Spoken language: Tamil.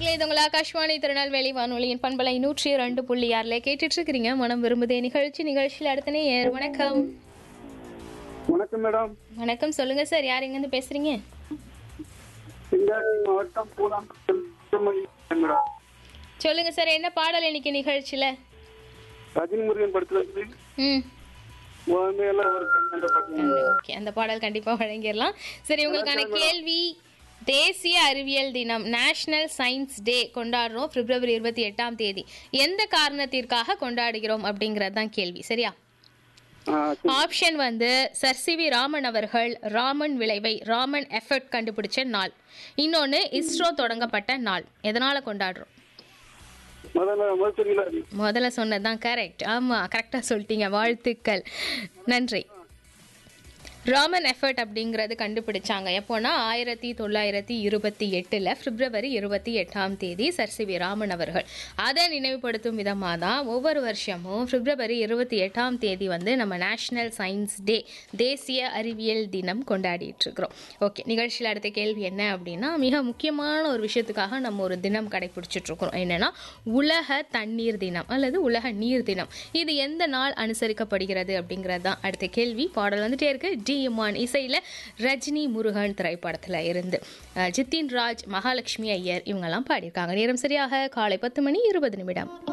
நேர்களே இது உங்கள் ஆகாஷ்வாணி திருநெல்வேலி வானொலியின் பண்பலை நூற்றி இரண்டு புள்ளி ஆறுல கேட்டுட்டு இருக்கிறீங்க மனம் விரும்புதே நிகழ்ச்சி நிகழ்ச்சியில் அடுத்த நேயர் வணக்கம் வணக்கம் மேடம் வணக்கம் சொல்லுங்க சார் யார் எங்கேருந்து பேசுறீங்க தென்காசி மாவட்டம் பூலாம் மேடம் சொல்லுங்க சார் என்ன பாடல் இன்னைக்கு நிகழ்ச்சியில ரஜினி முருகன் படத்துல இருந்து ம் உண்மையெல்லாம் ஒரு கண்ணந்த பாட்டு ஓகே அந்த பாடல் கண்டிப்பா வழங்கிடலாம் சரி உங்களுக்கான கேள்வி தேசிய அறிவியல் தினம் நேஷனல் சயின்ஸ் டே கொண்டாடுறோம் பிப்ரவரி இருபத்தி எட்டாம் தேதி எந்த காரணத்திற்காக கொண்டாடுகிறோம் அப்படிங்கிறது தான் கேள்வி சரியா ஆ, சரி. ஆப்ஷன் வந்து சர் சி வி ராமன் அவர்கள் ராமன் விளைவை ராமன் எஃபர்ட் கண்டுபிடிச்ச நாள் இன்னொன்று இஸ்ரோ தொடங்கப்பட்ட நாள் எதனால கொண்டாடுறோம் முதல்ல முதல் தெரியல முதல்ல சொன்னதுதான் கரெக்ட் ஆமா கரெக்டாக சொல்லிட்டீங்க வாழ்த்துக்கள் நன்றி ராமன் எஃபர்ட் அப்படிங்கிறது கண்டுபிடிச்சாங்க எப்போனா ஆயிரத்தி தொள்ளாயிரத்தி இருபத்தி எட்டில் பிப்ரவரி இருபத்தி எட்டாம் தேதி சர் சி வி ராமன் அவர்கள் அதை நினைவுபடுத்தும் விதமாக தான் ஒவ்வொரு வருஷமும் பிப்ரவரி இருபத்தி எட்டாம் தேதி வந்து நம்ம நேஷனல் சயின்ஸ் டே தேசிய அறிவியல் தினம் கொண்டாடிட்டு இருக்கிறோம் ஓகே நிகழ்ச்சியில் அடுத்த கேள்வி என்ன அப்படின்னா மிக முக்கியமான ஒரு விஷயத்துக்காக நம்ம ஒரு தினம் கடைபிடிச்சிட்டு இருக்கிறோம் என்னன்னா உலக தண்ணீர் தினம் அல்லது உலக நீர் தினம் இது எந்த நாள் அனுசரிக்கப்படுகிறது அப்படிங்கிறது தான் அடுத்த கேள்வி பாடல் வந்துட்டே இருக்கு டி இமான் இசையில் ரஜினி முருகன் திரைப்படத்தில் இருந்து அஹ், ஜித்தின் ராஜ் மகாலட்சுமி ஐயர் இவங்கெல்லாம் பாடியிருக்காங்க நேரம் சரியாக காலை பத்து மணி இருபது நிமிடம்